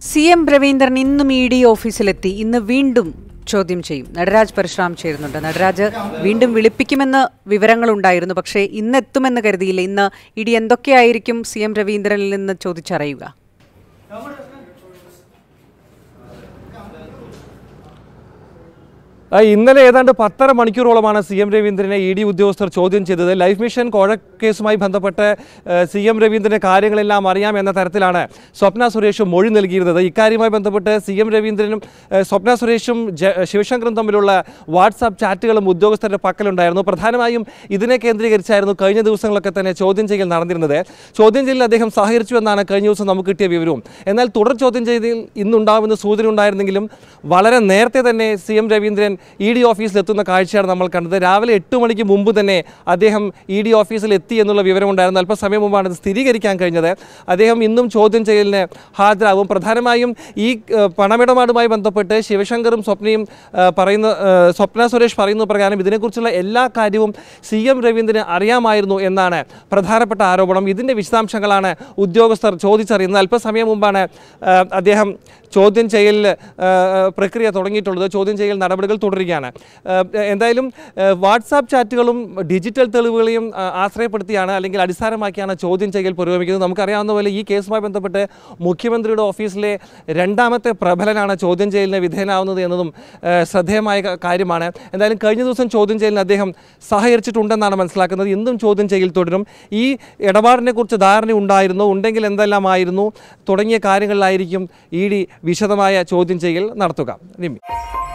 C M Raveendran ഇന്നും E D ഓഫീസിലെത്തി ഇന്ന് വീണ്ടും ചോദ്യം ചെയ്യും നടരാജ് പരശുറാം ചേരുന്നുണ്ട് നടരാജ് വീണ്ടും വിളിപ്പിക്കുമെന്ന് വിവരങ്ങളുണ്ടായിരുന്നു പക്ഷേ ഇന്ന് എത്തുമെന്ന് കരുതിയില്ല ഇന്ന് ഇ ഡി എന്തൊക്കെയായിരിക്കും സി എം രവീന്ദ്രനിൽ നിന്ന് ചോദിച്ചറിയുക ആ, ഇന്നലെ ഏതാണ്ട് പത്തര മണിക്കൂറോളമാണ് സി എം രവീന്ദ്രനെ ഇ ഡി ഉദ്യോഗസ്ഥർ ചോദ്യം ചെയ്തത് ലൈഫ് മിഷൻ കോഴക്കേസുമായി ബന്ധപ്പെട്ട് സി എം രവീന്ദ്രന്റെ കാര്യങ്ങളെല്ലാം അറിയാം എന്ന തരത്തിലാണ് സ്വപ്ന സുരേഷും മൊഴി നൽകിയിരുന്നത് ഇക്കാര്യവുമായി ബന്ധപ്പെട്ട് സി എം രവീന്ദ്രനും ഏ, സ്വപ്ന സുരേഷും ജ- ശിവശങ്കറും തമ്മിലുള്ള വാട്സാപ്പ് ചാറ്റുകളും ഉദ്യോഗസ്ഥരുടെ പക്കലുണ്ടായിരുന്നു പ്രധാനമായും ഇതിനെ കേന്ദ്രീകരിച്ചായിരുന്നു കഴിഞ്ഞ ദിവസങ്ങളൊക്കെ തന്നെ ചോദ്യം ചെയ്യൽ നടന്നിരുന്നത് ചോദ്യം ചെയ്യലിൽ അദ്ദേഹം സഹകരിച്ചു എന്നാണ് കഴിഞ്ഞ ദിവസം നമുക്ക് കിട്ടിയ വിവരവും എന്നാൽ തുടർ ചോദ്യം ചെയ്യലിൽ ഇന്നുണ്ടാവുമെന്ന് സൂചന ഉണ്ടായിരുന്നെങ്കിലും വളരെ നേരത്തെ തന്നെ C M Raveendran E D ഓഫീസിലെത്തുന്ന കാഴ്ചയാണ് നമ്മൾ കണ്ടത് രാവിലെ എട്ട് മണിക്ക് മുമ്പ് തന്നെ അദ്ദേഹം ഇ ഡി ഓഫീസിൽ എത്തി എന്നുള്ള വിവരമുണ്ടായിരുന്നു അല്പസമയം മുമ്പാണ് ഇത് സ്ഥിരീകരിക്കാൻ കഴിഞ്ഞത് അദ്ദേഹം ഇന്നും ചോദ്യം ചെയ്യലിന് ഹാജരാകും പ്രധാനമായും ഈ ഏഹ്, പണമിടപാടുമായി ബന്ധപ്പെട്ട് ശിവശങ്കറും സ്വപ്നയും ഏഹ്, പറയുന്ന ഏഹ്, സ്വപ്ന സുരേഷ് പറയുന്ന പ്രകാരം ഇതിനെക്കുറിച്ചുള്ള എല്ലാ കാര്യവും സി എം രവീന്ദ്രന് അറിയാമായിരുന്നു എന്നാണ് പ്രധാനപ്പെട്ട ആരോപണം ഇതിൻ്റെ വിശദാംശങ്ങളാണ് ഉദ്യോഗസ്ഥർ ചോദിച്ചറിയുന്നത് അല്പസമയം മുമ്പാണ് ഏഹ്, അദ്ദേഹം ചോദ്യം ചെയ്യൽ ഏഹ്, പ്രക്രിയ തുടങ്ങിയിട്ടുള്ളത് ചോദ്യം ചെയ്യൽ നടപടികൾ തുടരുകയാണ് ഏഹ്, എന്തായാലും ഏഹ്, വാട്സാപ്പ് ചാറ്റുകളും ഡിജിറ്റൽ തെളിവുകളെയും ആ, ആശ്രയപ്പെടുത്തിയാണ് അല്ലെങ്കിൽ അടിസ്ഥാനമാക്കിയാണ് ചോദ്യം ചെയ്യൽ പുരോഗമിക്കുന്നത് നമുക്കറിയാവുന്ന പോലെ ഈ കേസുമായി ബന്ധപ്പെട്ട് മുഖ്യമന്ത്രിയുടെ ഓഫീസിലെ രണ്ടാമത്തെ പ്രബലനാണ് ചോദ്യം ചെയ്യലിന് വിധേയനാവുന്നത് എന്നതും ഏഹ്, ശ്രദ്ധേയമായ ക- കാര്യമാണ് എന്തായാലും കഴിഞ്ഞ ദിവസം ചോദ്യം ചെയ്യലിന് അദ്ദേഹം സഹകരിച്ചിട്ടുണ്ടെന്നാണ് മനസ്സിലാക്കുന്നത് ഇന്നും ചോദ്യം ചെയ്യൽ തുടരും ഈ ഇടപാടിനെ കുറിച്ച് ധാരണ ഉണ്ടായിരുന്നു ഉണ്ടെങ്കിൽ എന്തെല്ലാമായിരുന്നു തുടങ്ങിയ കാര്യങ്ങളിലായിരിക്കും ഇ ഡി വിശദമായ ചോദ്യം ചെയ്യൽ നടത്തുക നിമി